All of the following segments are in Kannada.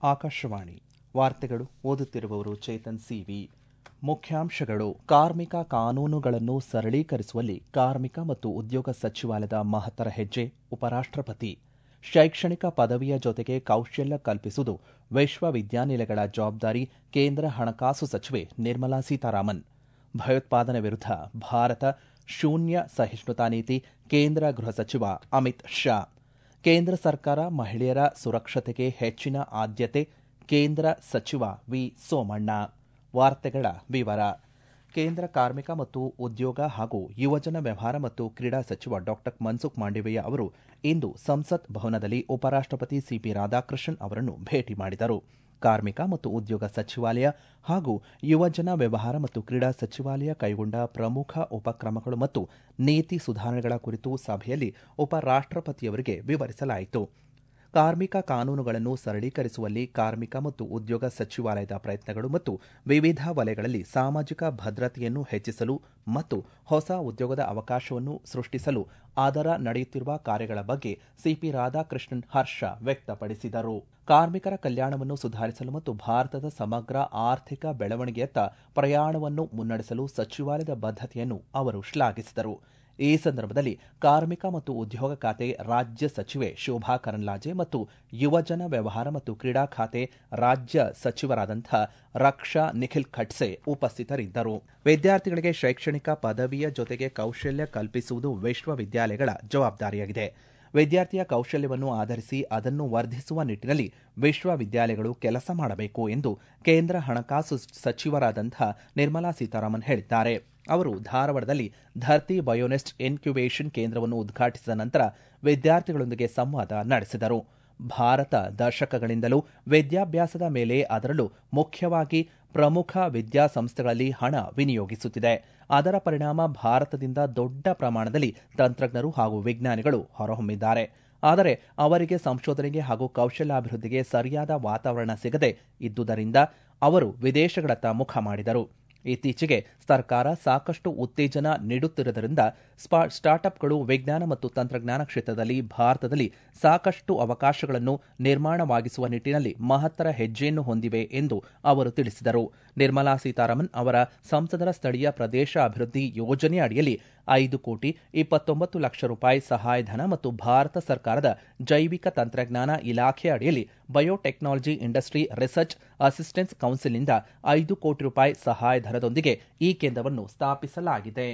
ಆಕಾಶವಾಣಿ ವಾರ್ತೆಗಳು ಓದುತ್ತಿರುವವರು ಚೇತನ್ ಸಿವಿ ಮುಖ್ಯಾಂಶಗಳು ಕಾರ್ಮಿಕ ಕಾನೂನುಗಳನ್ನು ಸರಳೀಕರಿಸುವಲ್ಲಿ ಕಾರ್ಮಿಕ ಮತ್ತು ಉದ್ಯೋಗ ಸಚಿವಾಲಯದ ಮಹತ್ತರ ಹೆಜ್ಜೆ ಉಪರಾಷ್ಟಪತಿ ಶೈಕ್ಷಣಿಕ ಪದವಿಯ ಜೊತೆಗೆ ಕೌಶಲ್ಯ ಕಲ್ಪಿಸುವುದು ವಿಶ್ವವಿದ್ಯಾನಿಲಯಗಳ ಜವಾಬ್ದಾರಿ ಕೇಂದ್ರ ಹಣಕಾಸು ಸಚಿವೆ ನಿರ್ಮಲಾ ಸೀತಾರಾಮನ್ ಭಯೋತ್ಪಾದನೆ ವಿರುದ್ಧ ಭಾರತ ಶೂನ್ಯ ಸಹಿಷ್ಣುತಾ ನೀತಿ ಕೇಂದ್ರ ಗೃಹ ಸಚಿವ ಅಮಿತ್ ಶಾ ಕೇಂದ್ರ ಸರ್ಕಾರ ಮಹಿಳೆಯರ ಸುರಕ್ಷತೆಗೆ ಹೆಚ್ಚಿನ ಆದ್ಯತೆ ಕೇಂದ್ರ ಸಚಿವ ವಿ ಸೋಮಣ್ಣ ವಾರ್ತೆಗಳ ವಿವರ ಕೇಂದ್ರ ಕಾರ್ಮಿಕ ಮತ್ತು ಉದ್ಯೋಗ ಹಾಗೂ ಯುವಜನ ವ್ಯವಹಾರ ಮತ್ತು ಕ್ರೀಡಾ ಸಚಿವ ಡಾ ಮನ್ಸುಖ್ ಮಾಂಡವೀಯ ಅವರು ಇಂದು ಸಂಸತ್ ಭವನದಲ್ಲಿ ಉಪರಾಷ್ಟಪತಿ ಸಿಪಿ ರಾಧಾಕೃಷ್ಣನ್ ಅವರನ್ನು ಭೇಟಿ ಮಾಡಿದರು ಕಾರ್ಮಿಕ ಮತ್ತು ಉದ್ಯೋಗ ಸಚಿವಾಲಯ ಹಾಗೂ ಯುವಜನ ವ್ಯವಹಾರ ಮತ್ತು ಕ್ರೀಡಾ ಸಚಿವಾಲಯ ಕೈಗೊಂಡ ಪ್ರಮುಖ ಉಪಕ್ರಮಗಳು ಮತ್ತು ನೀತಿ ಸುಧಾರಣೆಗಳ ಕುರಿತು ಸಭೆಯಲ್ಲಿ ಉಪರಾಷ್ಟಪತಿಯವರಿಗೆ ವಿವರಿಸಲಾಯಿತು ಕಾರ್ಮಿಕ ಕಾನೂನುಗಳನ್ನು ಸರಳೀಕರಿಸುವಲ್ಲಿ ಕಾರ್ಮಿಕ ಮತ್ತು ಉದ್ಯೋಗ ಸಚಿವಾಲಯದ ಪ್ರಯತ್ನಗಳು ಮತ್ತು ವಿವಿಧ ವಲಯಗಳಲ್ಲಿ ಸಾಮಾಜಿಕ ಭದ್ರತೆಯನ್ನು ಹೆಚ್ಚಿಸಲು ಮತ್ತು ಹೊಸ ಉದ್ಯೋಗದ ಅವಕಾಶವನ್ನು ಸೃಷ್ಟಿಸಲು ಅದರ ನಡೆಯುತ್ತಿರುವ ಕಾರ್ಯಗಳ ಬಗ್ಗೆ ಸಿಪಿ ರಾಧಾಕೃಷ್ಣನ್ ಹರ್ಷ ವ್ಯಕ್ತಪಡಿಸಿದರು ಕಾರ್ಮಿಕರ ಕಲ್ಯಾಣವನ್ನು ಸುಧಾರಿಸಲು ಮತ್ತು ಭಾರತದ ಸಮಗ್ರ ಆರ್ಥಿಕ ಬೆಳವಣಿಗೆಯತ್ತ ಪ್ರಯಾಣವನ್ನು ಮುನ್ನಡೆಸಲು ಸಚಿವಾಲಯದ ಬದ್ಧತೆಯನ್ನು ಅವರು ಶ್ಲಾಘಿಸಿದರು ಈ ಸಂದರ್ಭದಲ್ಲಿ ಕಾರ್ಮಿಕ ಮತ್ತು ಉದ್ಯೋಗ ಖಾತೆ ರಾಜ್ಯ ಸಚಿವೆ ಶೋಭಾ ಕರಂದ್ಲಾಜೆ ಮತ್ತು ಯುವಜನ ವ್ಯವಹಾರ ಮತ್ತು ಕ್ರೀಡಾ ಖಾತೆ ರಾಜ್ಯ ಸಚಿವರಾದಂಥ ರಕ್ಷಾ ನಿಖಿಲ್ ಖಟ್ಸೆ ಉಪಸ್ಥಿತರಿದ್ದರು ವಿದ್ಯಾರ್ಥಿಗಳಿಗೆ ಶೈಕ್ಷಣಿಕ ಪದವಿಯ ಜೊತೆಗೆ ಕೌಶಲ್ಯ ಕಲ್ಪಿಸುವುದು ವಿಶ್ವವಿದ್ಯಾಲಯಗಳ ಜವಾಬ್ದಾರಿಯಾಗಿದೆ ವಿದ್ಯಾರ್ಥಿಯ ಕೌಶಲ್ಯವನ್ನು ಆಧರಿಸಿ ಅದನ್ನು ವರ್ಧಿಸುವ ನಿಟ್ಟಿನಲ್ಲಿ ವಿಶ್ವವಿದ್ಯಾಲಯಗಳು ಕೆಲಸ ಮಾಡಬೇಕು ಎಂದು ಕೇಂದ್ರ ಹಣಕಾಸು ಸಚಿವರಾದಂಥ ನಿರ್ಮಲಾ ಸೀತಾರಾಮನ್ ಹೇಳಿದ್ದಾರೆ ಅವರು ಧಾರವಾಡದಲ್ಲಿ ಧರ್ತಿ ಬಯೋನೆಸ್ಟ್ ಇನ್ಕ್ಯುಬೇಷನ್ ಕೇಂದ್ರವನ್ನು ಉದ್ಘಾಟಿಸಿದ ನಂತರ ವಿದ್ಯಾರ್ಥಿಗಳೊಂದಿಗೆ ಸಂವಾದ ನಡೆಸಿದರು ಭಾರತ ದಶಕಗಳಿಂದಲೂ ವಿದ್ಯಾಭ್ಯಾಸದ ಮೇಲೆ ಅದರಲ್ಲೂ ಮುಖ್ಯವಾಗಿ ಪ್ರಮುಖ ವಿದ್ಯಾಸಂಸ್ಥೆಗಳಲ್ಲಿ ಹಣ ವಿನಿಯೋಗಿಸುತ್ತಿದೆ ಅದರ ಪರಿಣಾಮ ಭಾರತದಿಂದ ದೊಡ್ಡ ಪ್ರಮಾಣದಲ್ಲಿ ತಂತ್ರಜ್ಞರು ಹಾಗೂ ವಿಜ್ಞಾನಿಗಳು ಹೊರಹೊಮ್ಮಿದ್ದಾರೆ ಆದರೆ ಅವರಿಗೆ ಸಂಶೋಧನೆಗೆ ಹಾಗೂ ಕೌಶಲ್ಯಾಭಿವೃದ್ಧಿಗೆ ಸರಿಯಾದ ವಾತಾವರಣ ಸಿಗದೆ ಇದ್ದುದರಿಂದ ಅವರು ವಿದೇಶಗಳತ್ತ ಮುಖ ಮಾಡಿದರು ಇತ್ತೀಚೆಗೆ ಸರ್ಕಾರ ಸಾಕಷ್ಟು ಉತ್ತೇಜನ ನೀಡುತ್ತಿರುವುದರಿಂದ ಸ್ಟಾರ್ಟ್ಅಪ್ಗಳು ವಿಜ್ಞಾನ ಮತ್ತು ತಂತ್ರಜ್ಞಾನ ಕ್ಷೇತ್ರದಲ್ಲಿ ಭಾರತದಲ್ಲಿ ಸಾಕಷ್ಟು ಅವಕಾಶಗಳನ್ನು ನಿರ್ಮಾಣವಾಗಿಸುವ ನಿಟ್ಟಿನಲ್ಲಿ ಮಹತ್ತರ ಹೆಜ್ಜೆಯನ್ನು ಹೊಂದಿವೆ ಎಂದು ಅವರು ತಿಳಿಸಿದರು ನಿರ್ಮಲಾ ಸೀತಾರಾಮನ್ ಅವರ ಸಂಸದರ ಸ್ಥಳೀಯ ಪ್ರದೇಶ ಅಭಿವೃದ್ಧಿ ಯೋಜನೆ ಅಡಿಯಲ್ಲಿ ಐದು ಕೋಟಿ ಇಪ್ಪತ್ತೊಂಬತ್ತು ಲಕ್ಷ ರೂಪಾಯಿ ಸಹಾಯಧನ ಮತ್ತು ಭಾರತ ಸರ್ಕಾರದ ಜೈವಿಕ ತಂತ್ರಜ್ಞಾನ ಇಲಾಖೆ ಅಡಿಯಲ್ಲಿ ಬಯೋಟೆಕ್ನಾಲಜಿ ಇಂಡಸ್ಟ್ರಿ ರಿಸರ್ಚ್ ಅಸಿಸ್ಟೆನ್ಸ್ ಕೌನ್ಸಿಲ್ನಿಂದ ಐದು ಕೋಟಿ ರೂಪಾಯಿ ಸಹಾಯಧನದೊಂದಿಗೆ ಈ ಕೇಂದ್ರವನ್ನು ಸ್ಥಾಪಿಸಲಾಗಿದೆ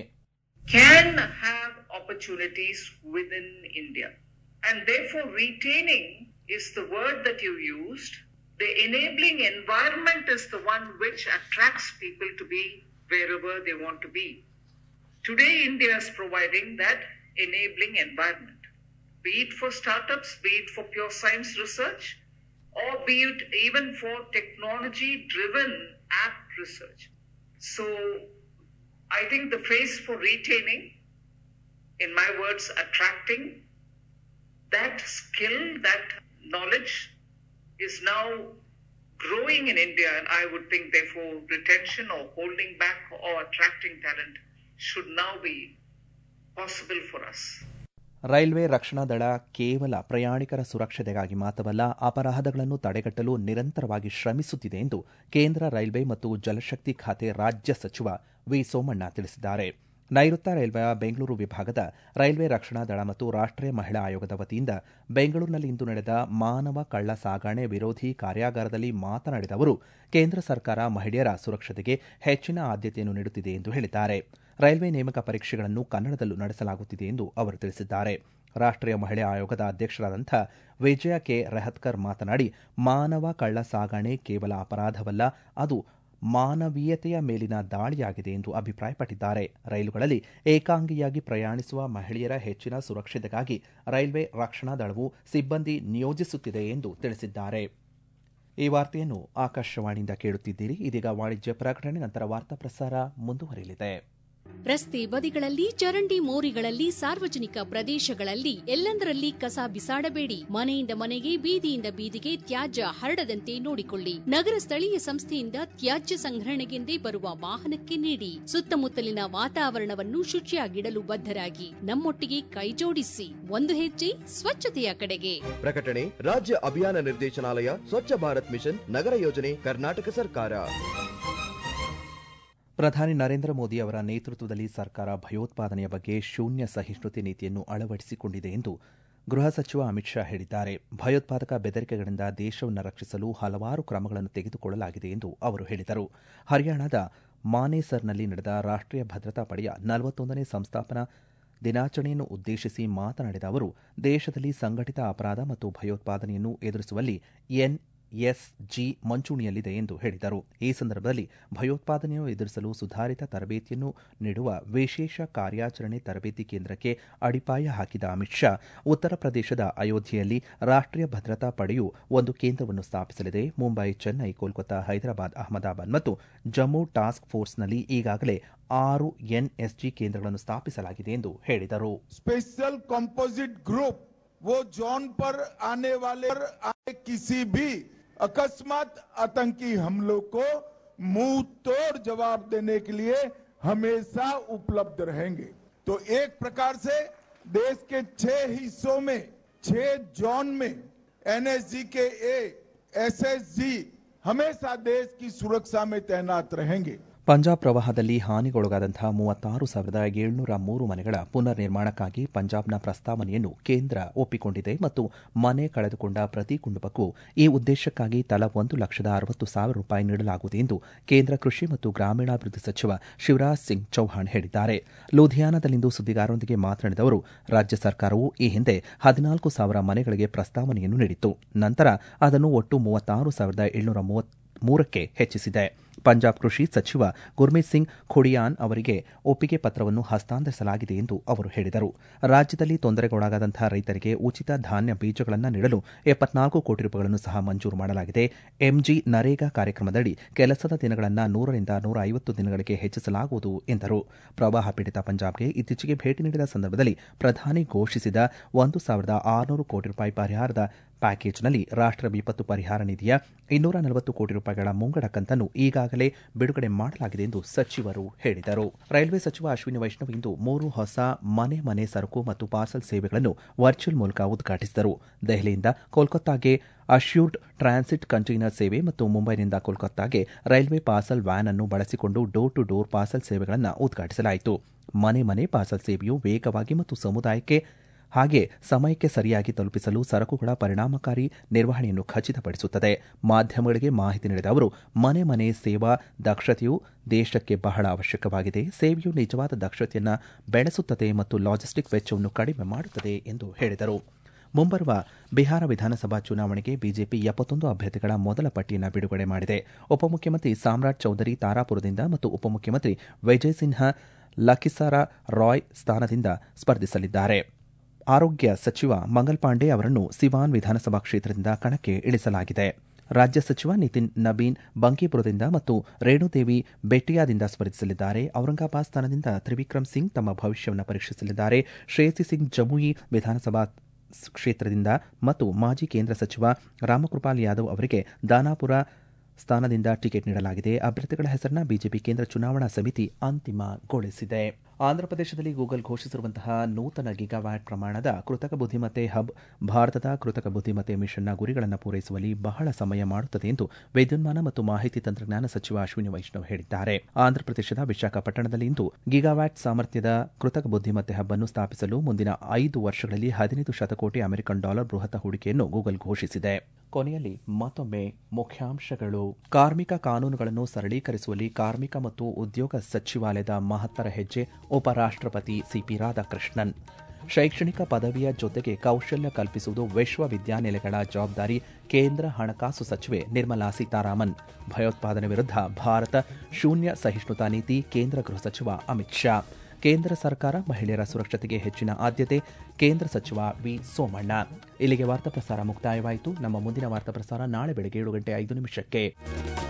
can have opportunities within India. And therefore, retaining is the word that you used. The enabling environment is the one which attracts people to be wherever they want to be. Today, India is providing that enabling environment, be it for startups, be it for pure science research, or be it even for technology driven app research. So, I think the phrase for retaining, in my words, attracting that skill, that knowledge is now growing in India. And I would think, therefore, retention or holding back or attracting talent should now be possible for us. Railway ರಕ್ಷಣಾ ದಳ ಕೇವಲ ಪ್ರಯಾಣಿಕರ ಸುರಕ್ಷತೆಗಾಗಿ ಮಾತ್ರವಲ್ಲ ಅಪರಾಧಗಳನ್ನು ತಡೆಗಟ್ಟಲು ನಿರಂತರವಾಗಿ ಶ್ರಮಿಸುತ್ತಿದೆ ಎಂದು ಕೇಂದ್ರ ರೈಲ್ವೆ ಮತ್ತು ಜಲಶಕ್ತಿ ಖಾತೆ ರಾಜ್ಯ ಸಚಿವ ವಿ ಸೋಮಣ್ಣ ತಿಳಿಸಿದ್ದಾರೆ ನೈಋತ್ಯ ರೈಲ್ವೆಯ ಬೆಂಗಳೂರು ವಿಭಾಗದ ರೈಲ್ವೆ ರಕ್ಷಣಾ ದಳ ಮತ್ತು ರಾಷ್ಟೀಯ ಮಹಿಳಾ ಆಯೋಗದ ವತಿಯಿಂದ ಬೆಂಗಳೂರಿನಲ್ಲಿಂದು ನಡೆದ ಮಾನವ ಕಳ್ಳ ಸಾಗಣೆ ವಿರೋಧಿ ಕಾರ್ಯಾಗಾರದಲ್ಲಿ ಮಾತನಾಡಿದ ಅವರು ಕೇಂದ್ರ ಸರ್ಕಾರ ಮಹಿಳೆಯರ ಸುರಕ್ಷತೆಗೆ ಹೆಚ್ಚಿನ ಆದ್ಯತೆಯನ್ನು ನೀಡುತ್ತಿದೆ ಎಂದು ಹೇಳಿದ್ದಾರೆ ರೈಲ್ವೆ ನೇಮಕ ಪರೀಕ್ಷೆಗಳನ್ನು ಕನ್ನಡದಲ್ಲೂ ನಡೆಸಲಾಗುತ್ತಿದೆ ಎಂದು ಅವರು ತಿಳಿಸಿದ್ದಾರೆ ರಾಷ್ಟೀಯ ಮಹಿಳಾ ಆಯೋಗದ ಅಧ್ಯಕ್ಷರಾದಂಥ ವಿಜಯ ಕೆ ರೆಹತ್ಕರ್ ಮಾತನಾಡಿ ಮಾನವ ಕಳ್ಳ ಸಾಗಣೆ ಕೇವಲ ಅಪರಾಧವಲ್ಲ ಅದು ಮಾನವೀಯತೆಯ ಮೇಲಿನ ದಾಳಿಯಾಗಿದೆ ಎಂದು ಅಭಿಪ್ರಾಯಪಟ್ಟಿದ್ದಾರೆ ರೈಲುಗಳಲ್ಲಿ ಏಕಾಂಗಿಯಾಗಿ ಪ್ರಯಾಣಿಸುವ ಮಹಿಳೆಯರ ಹೆಚ್ಚಿನ ಸುರಕ್ಷತೆಗಾಗಿ ರೈಲ್ವೆ ರಕ್ಷಣಾ ದಳವು ಸಿಬ್ಬಂದಿ ನಿಯೋಜಿಸುತ್ತಿದೆ ಎಂದು ತಿಳಿಸಿದ್ದಾರೆ ಈ ವಾರ್ತೆಯನ್ನು ಆಕಾಶವಾಣಿಯಿಂದ ಕೇಳುತ್ತಿದ್ದೀರಿ ಇದೀಗ ವಾಣಿಜ್ಯ ಪ್ರಕಟಣೆ ನಂತರ ವಾರ್ತಾ ಪ್ರಸಾರ ಮುಂದುವರಿಯಲಿದೆ ರಸ್ತೆ ಬದಿಗಳಲ್ಲಿ ಚರಂಡಿ ಮೋರಿಗಳಲ್ಲಿ ಸಾರ್ವಜನಿಕ ಪ್ರದೇಶಗಳಲ್ಲಿ ಎಲ್ಲೆಂದರಲ್ಲಿ ಕಸ ಬಿಸಾಡಬೇಡಿ ಮನೆಯಿಂದ ಮನೆಗೆ ಬೀದಿಯಿಂದ ಬೀದಿಗೆ ತ್ಯಾಜ್ಯ ಹರಡದಂತೆ ನೋಡಿಕೊಳ್ಳಿ ನಗರ ಸ್ಥಳೀಯ ಸಂಸ್ಥೆಯಿಂದ ತ್ಯಾಜ್ಯ ಸಂಗ್ರಹಣೆಗೆಂದೇ ಬರುವ ವಾಹನಕ್ಕೆ ನೀಡಿ ಸುತ್ತಮುತ್ತಲಿನ ವಾತಾವರಣವನ್ನು ಶುಚಿಯಾಗಿಡಲು ಬದ್ಧರಾಗಿ ನಮ್ಮೊಟ್ಟಿಗೆ ಕೈಜೋಡಿಸಿ ಒಂದು ಹೆಜ್ಜೆ ಸ್ವಚ್ಛತೆಯ ಕಡೆಗೆ ಪ್ರಕಟಣೆ ರಾಜ್ಯ ಅಭಿಯಾನ ನಿರ್ದೇಶನಾಲಯ ಸ್ವಚ್ಛ ಭಾರತ್ ಮಿಷನ್ ನಗರ ಯೋಜನೆ ಕರ್ನಾಟಕ ಸರ್ಕಾರ ಪ್ರಧಾನಿ ನರೇಂದ್ರ ಮೋದಿ ಅವರ ನೇತೃತ್ವದಲ್ಲಿ ಸರ್ಕಾರ ಭಯೋತ್ಪಾದನೆಯ ಬಗ್ಗೆ ಶೂನ್ಯ ಸಹಿಷ್ಣುತೆ ನೀತಿಯನ್ನು ಅಳವಡಿಸಿಕೊಂಡಿದೆ ಎಂದು ಗೃಹ ಸಚಿವ ಅಮಿತ್ ಶಾ ಹೇಳಿದ್ದಾರೆ ಭಯೋತ್ಪಾದಕ ಬೆದರಿಕೆಗಳಿಂದ ದೇಶವನ್ನು ರಕ್ಷಿಸಲು ಹಲವಾರು ಕ್ರಮಗಳನ್ನು ತೆಗೆದುಕೊಳ್ಳಲಾಗಿದೆ ಎಂದು ಅವರು ಹೇಳಿದರು ಹರಿಯಾಣದ ಮಾನೇಸರ್ನಲ್ಲಿ ನಡೆದ ರಾಷ್ಟೀಯ ಭದ್ರತಾ ಪಡೆಯ ನಲವತ್ತೊಂದನೇ ಸಂಸ್ಥಾಪನಾ ದಿನಾಚರಣೆಯನ್ನು ಉದ್ದೇಶಿಸಿ ಮಾತನಾಡಿದ ಅವರು ದೇಶದಲ್ಲಿ ಸಂಘಟಿತ ಅಪರಾಧ ಮತ್ತು ಭಯೋತ್ಪಾದನೆಯನ್ನು ಎದುರಿಸುವಲ್ಲಿ ಎನ್ಎಸ್ಜಿ ಮುಂಚೂಣಿಯಲ್ಲಿದೆ ಎಂದು ಹೇಳಿದರು ಈ ಸಂದರ್ಭದಲ್ಲಿ ಭಯೋತ್ಪಾದನೆಯನ್ನು ಎದುರಿಸಲು ಸುಧಾರಿತ ತರಬೇತಿಯನ್ನು ನೀಡುವ ವಿಶೇಷ ಕಾರ್ಯಾಚರಣೆ ತರಬೇತಿ ಕೇಂದ್ರಕ್ಕೆ ಅಡಿಪಾಯ ಹಾಕಿದ ಅಮಿತ್ ಶಾ ಉತ್ತರ ಪ್ರದೇಶದ ಅಯೋಧ್ಯೆಯಲ್ಲಿ ರಾಷ್ಟೀಯ ಭದ್ರತಾ ಪಡೆಯು ಒಂದು ಕೇಂದ್ರವನ್ನು ಸ್ಥಾಪಿಸಲಿದೆ ಮುಂಬೈ ಚೆನ್ನೈ ಕೋಲ್ಕತ್ತಾ ಹೈದರಾಬಾದ್ ಅಹಮದಾಬಾದ್ ಮತ್ತು ಜಮ್ಮು ಟಾಸ್ಕ್ ಫೋರ್ಸ್ನಲ್ಲಿ ಈಗಾಗಲೇ ಆರು ಎನ್ಎಸ್ಜಿ ಕೇಂದ್ರಗಳನ್ನು ಸ್ಥಾಪಿಸಲಾಗಿದೆ ಎಂದು ಹೇಳಿದರು स्पेशल कंपोजिट ग्रुप वो जोन पर आने वाले आने किसी भी अकस्मात आतंकी हमलों को मुंह तोड़ जवाब देने के लिए हमेशा उपलब्ध रहेंगे तो एक प्रकार से देश के छह हिस्सों में छह जोन में एनएसजी के ए एसएसजी हमेशा देश की सुरक्षा में तैनात रहेंगे ಪಂಜಾಬ್ ಪ್ರವಾಹದಲ್ಲಿ ಹಾನಿಗೊಳಗಾದಂತಹ ಮೂವತ್ತಾರು ಸಾವಿರದ ಏಳ್ನೂರ ಮೂರು ಮನೆಗಳ ಪುನರ್ ನಿರ್ಮಾಣಕ್ಕಾಗಿ ಪಂಜಾಬ್ನ ಪ್ರಸ್ತಾವನೆಯನ್ನು ಕೇಂದ್ರ ಒಪ್ಪಿಕೊಂಡಿದೆ ಮತ್ತು ಮನೆ ಕಳೆದುಕೊಂಡ ಪ್ರತಿ ಕುಟುಂಬಕ್ಕೂ ಈ ಉದ್ದೇಶಕ್ಕಾಗಿ ತಲಾ ಒಂದು ಲಕ್ಷದ ಅರವತ್ತು ಸಾವಿರ ರೂಪಾಯಿ ನೀಡಲಾಗುವುದು ಎಂದು ಕೇಂದ್ರ ಕೃಷಿ ಮತ್ತು ಗ್ರಾಮೀಣಾಭಿವೃದ್ಧಿ ಸಚಿವ ಶಿವರಾಜ್ ಸಿಂಗ್ ಚೌಹಾಣ್ ಹೇಳಿದ್ದಾರೆ ಲೂಧಿಯಾನದಲ್ಲಿಂದು ಸುದ್ದಿಗಾರರೊಂದಿಗೆ ಮಾತನಾಡಿದ ಅವರು ರಾಜ್ಯ ಸರ್ಕಾರವು ಈ ಹಿಂದೆ ಹದಿನಾಲ್ಕು ಸಾವಿರ ಮನೆಗಳಿಗೆ ಪ್ರಸ್ತಾವನೆಯನ್ನು ನೀಡಿತ್ತು ನಂತರ ಅದನ್ನು ಒಟ್ಟು ಮೂವತ್ತಾರು ಸಾವಿರದ ಏಳ್ನೂರ ಮೂರಕ್ಕೆ ಹೆಚ್ಚಿಸಿದೆ ಪಂಜಾಬ್ ಕೃಷಿ ಸಚಿವ ಗುರ್ಮೀತ್ ಸಿಂಗ್ ಖುಡಿಯಾನ್ ಅವರಿಗೆ ಒಪ್ಪಿಗೆ ಪತ್ರವನ್ನು ಹಸ್ತಾಂತರಿಸಲಾಗಿದೆ ಎಂದು ಅವರು ಹೇಳಿದರು ರಾಜ್ಯದಲ್ಲಿ ತೊಂದರೆಗೊಳಗಾದಂತಹ ರೈತರಿಗೆ ಉಚಿತ ಧಾನ್ಯ ಬೀಜಗಳನ್ನು ನೀಡಲು ಎಪ್ಪತ್ನಾಲ್ಕು ಕೋಟಿ ರೂಪಾಯಿಗಳನ್ನು ಸಹ ಮಂಜೂರು ಮಾಡಲಾಗಿದೆ ಎಂಜಿ ನರೇಗಾ ಕಾರ್ಯಕ್ರಮದಡಿ ಕೆಲಸದ ದಿನಗಳನ್ನು ನೂರರಿಂದ ನೂರ ಐವತ್ತು ದಿನಗಳಿಗೆ ಹೆಚ್ಚಿಸಲಾಗುವುದು ಎಂದರು ಪ್ರವಾಹ ಪೀಡಿತ ಪಂಜಾಬ್ಗೆ ಇತ್ತೀಚೆಗೆ ಭೇಟಿ ನೀಡಿದ ಸಂದರ್ಭದಲ್ಲಿ ಪ್ರಧಾನಿ ಘೋಷಿಸಿದ ಒಂದು ಸಾವಿರದ ಆರುನೂರು ಕೋಟಿ ರೂಪಾಯಿ ಪರಿಹಾರದ ಪ್ಯಾಕೇಜ್ನಲ್ಲಿ ರಾಷ್ಟ ವಿಪತ್ತು ಪರಿಹಾರ ನಿಧಿಯ ಇನ್ನೂರ ನಲವತ್ತು ಕೋಟಿ ರೂಪಾಯಿಗಳ ಮುಂಗಡ ಕಂತನ್ನು ಈಗಾಗಲೇ ಬಿಡುಗಡೆ ಮಾಡಲಾಗಿದೆ ಎಂದು ಸಚಿವರು ಹೇಳಿದರು ರೈಲ್ವೆ ಸಚಿವ ಅಶ್ವಿನಿ ವೈಷ್ಣವ್ ಇಂದು ಮೂರು ಹೊಸ ಮನೆ ಮನೆ ಸರಕು ಮತ್ತು ಪಾರ್ಸಲ್ ಸೇವೆಗಳನ್ನು ವರ್ಚುವಲ್ ಮೂಲಕ ಉದ್ಘಾಟಿಸಿದರು ದೆಹಲಿಯಿಂದ ಕೋಲ್ಕತ್ತಾಗೆ ಅಶ್ಯೂರ್ಡ್ ಟ್ರಾನ್ಸಿಟ್ ಕಂಟೈನರ್ ಸೇವೆ ಮತ್ತು ಮುಂಬೈನಿಂದ ಕೋಲ್ಕತ್ತಾಗೆ ರೈಲ್ವೆ ಪಾರ್ಸಲ್ ವ್ಯಾನ್ ಅನ್ನು ಬಳಸಿಕೊಂಡು ಡೋರ್ ಟು ಡೋರ್ ಪಾರ್ಸಲ್ ಸೇವೆಗಳನ್ನು ಉದ್ಘಾಟಿಸಲಾಯಿತು ಮನೆ ಮನೆ ಪಾರ್ಸಲ್ ಸೇವೆಯು ವೇಗವಾಗಿ ಮತ್ತು ಸಮುದಾಯಕ್ಕೆ ಹಾಗೆ ಸಮಯಕ್ಕೆ ಸರಿಯಾಗಿ ತಲುಪಿಸಲು ಸರಕುಗಳ ಪರಿಣಾಮಕಾರಿ ನಿರ್ವಹಣೆಯನ್ನು ಖಚಿತಪಡಿಸುತ್ತದೆ ಮಾಧ್ಯಮಗಳಿಗೆ ಮಾಹಿತಿ ನೀಡಿದ ಅವರು ಮನೆ ಮನೆ ಸೇವಾ ದಕ್ಷತೆಯು ದೇಶಕ್ಕೆ ಬಹಳ ಅವಶ್ಯಕವಾಗಿದೆ ಸೇವೆಯು ನಿಜವಾದ ದಕ್ಷತೆಯನ್ನು ಬೆಳೆಸುತ್ತದೆ ಮತ್ತು ಲಾಜಿಸ್ಟಿಕ್ ವೆಚ್ಚವನ್ನು ಕಡಿಮೆ ಮಾಡುತ್ತದೆ ಎಂದು ಹೇಳಿದರು ಮುಂಬರುವ ಬಿಹಾರ ವಿಧಾನಸಭಾ ಚುನಾವಣೆಗೆ ಬಿಜೆಪಿ ಎಪ್ಪತ್ತೊಂದು ಅಭ್ಯರ್ಥಿಗಳ ಮೊದಲ ಪಟ್ಟಿಯನ್ನು ಬಿಡುಗಡೆ ಮಾಡಿದೆ ಉಪಮುಖ್ಯಮಂತ್ರಿ ಸಾಮ್ರಾಟ್ ಚೌಧರಿ ತಾರಾಪುರದಿಂದ ಮತ್ತು ಉಪಮುಖ್ಯಮಂತ್ರಿ ವಿಜಯ್ ಸಿನ್ಹಾ ಲಖಿಸಾರಾ ರಾಯ್ ಸ್ಥಾನದಿಂದ ಸ್ಪರ್ಧಿಸಲಿದ್ದಾರೆ ಆರೋಗ್ಯ ಸಚಿವ ಮಂಗಲ್ ಪಾಂಡೆ ಅವರನ್ನು ಸಿವಾನ್ ವಿಧಾನಸಭಾ ಕ್ಷೇತ್ರದಿಂದ ಕಣಕ್ಕೆ ಇಳಿಸಲಾಗಿದೆ ರಾಜ್ಯ ಸಚಿವ ನಿತಿನ್ ನಬೀನ್ ಬಂಕಿಪುರದಿಂದ ಮತ್ತು ರೇಣುದೇವಿ ಬೆಟ್ಟಿಯಾದಿಂದ ಸ್ಪರ್ಧಿಸಲಿದ್ದಾರೆ ಔರಂಗಾಬಾದ್ ಸ್ಥಾನದಿಂದ ತ್ರಿವಿಕ್ರಮ್ ಸಿಂಗ್ ತಮ್ಮ ಭವಿಷ್ಯವನ್ನು ಪರೀಕ್ಷಿಸಲಿದ್ದಾರೆ ಶ್ರೇಯಸಿ ಸಿಂಗ್ ಜಮುಯಿ ವಿಧಾನಸಭಾ ಕ್ಷೇತ್ರದಿಂದ ಮತ್ತು ಮಾಜಿ ಕೇಂದ್ರ ಸಚಿವ ರಾಮಕೃಪಾಲ್ ಯಾದವ್ ಅವರಿಗೆ ದಾನಾಪುರ ಸ್ಥಾನದಿಂದ ಟಿಕೆಟ್ ನೀಡಲಾಗಿದೆ ಅಭ್ಯರ್ಥಿಗಳ ಹೆಸರನ್ನ ಬಿಜೆಪಿ ಕೇಂದ್ರ ಚುನಾವಣಾ ಸಮಿತಿ ಅಂತಿಮಗೊಳಿಸಿದೆ ಆಂಧ್ರಪ್ರದೇಶದಲ್ಲಿ ಗೂಗಲ್ ಘೋಷಿಸಿರುವಂತಹ ನೂತನ ಗಿಗಾವ್ಯಾಟ್ ಪ್ರಮಾಣದ ಕೃತಕ ಬುದ್ದಿಮತ್ತೆ ಹಬ್ ಭಾರತದ ಕೃತಕ ಬುದ್ದಿಮತ್ತೆ ಮಿಷನ್ನ ಗುರಿಗಳನ್ನು ಪೂರೈಸುವಲ್ಲಿ ಬಹಳ ಸಮಯ ಮಾಡುತ್ತದೆ ಎಂದು ವಿದ್ಯುನ್ಮಾನ ಮತ್ತು ಮಾಹಿತಿ ತಂತ್ರಜ್ಞಾನ ಸಚಿವ ಅಶ್ವಿನಿ ವೈಷ್ಣವ್ ಹೇಳಿದ್ದಾರೆ ಆಂಧ್ರಪ್ರದೇಶದ ವಿಶಾಖಪಟ್ಟಣದಲ್ಲಿ ಇಂದು ಗಿಗಾವ್ಯಾಟ್ ಸಾಮರ್ಥ್ಯದ ಕೃತಕ ಬುದ್ದಿಮತ್ತೆ ಹಬ್ ಅನ್ನು ಸ್ಥಾಪಿಸಲು ಮುಂದಿನ ಐದು ವರ್ಷಗಳಲ್ಲಿ ಹದಿನೈದು ಶತಕೋಟಿ ಅಮೆರಿಕನ್ ಡಾಲರ್ ಬೃಹತ್ ಹೂಡಿಕೆಯನ್ನು ಗೂಗಲ್ ಘೋಷಿಸಿದೆ ಕೊನೆಯಲ್ಲಿ ಮತ್ತೊಮ್ಮೆ ಮುಖ್ಯಾಂಶಗಳು ಕಾರ್ಮಿಕ ಕಾನೂನುಗಳನ್ನು ಸರಳೀಕರಿಸುವಲ್ಲಿ ಕಾರ್ಮಿಕ ಮತ್ತು ಉದ್ಯೋಗ ಸಚಿವಾಲಯದ ಮಹತ್ತರ ಹೆಜ್ಜೆ ಉಪರಾಷ್ಟಪತಿ ಸಿಪಿ ರಾಧಾಕೃಷ್ಣನ್ ಶೈಕ್ಷಣಿಕ ಪದವಿಯ ಜೊತೆಗೆ ಕೌಶಲ್ಯ ಕಲ್ಪಿಸುವುದು ವಿಶ್ವವಿದ್ಯಾನಿಲಯಗಳ ಜವಾಬ್ದಾರಿ ಕೇಂದ್ರ ಹಣಕಾಸು ಸಚಿವೆ ನಿರ್ಮಲಾ ಸೀತಾರಾಮನ್ ಭಯೋತ್ಪಾದನೆ ವಿರುದ್ಧ ಭಾರತ ಶೂನ್ಯ ಸಹಿಷ್ಣುತಾ ನೀತಿ ಕೇಂದ್ರ ಗೃಹ ಸಚಿವ ಅಮಿತ್ ಶಾ ಕೇಂದ್ರ ಸರ್ಕಾರ ಮಹಿಳೆಯರ ಸುರಕ್ಷತೆಗೆ ಹೆಚ್ಚಿನ ಆದ್ಯತೆ ಕೇಂದ್ರ ಸಚಿವ ವಿ ಸೋಮಣ್ಣ ಇಲ್ಲಿಗೆ ವಾರ್ತಾ ಪ್ರಸಾರ ಮುಕ್ತಾಯವಾಯಿತು ನಮ್ಮ ಮುಂದಿನ ವಾರ್ತಾ ಪ್ರಸಾರ ನಾಳೆ ಬೆಳಗ್ಗೆ ಏಳು ಗಂಟೆ ಐದು ನಿಮಿಷಕ್ಕೆ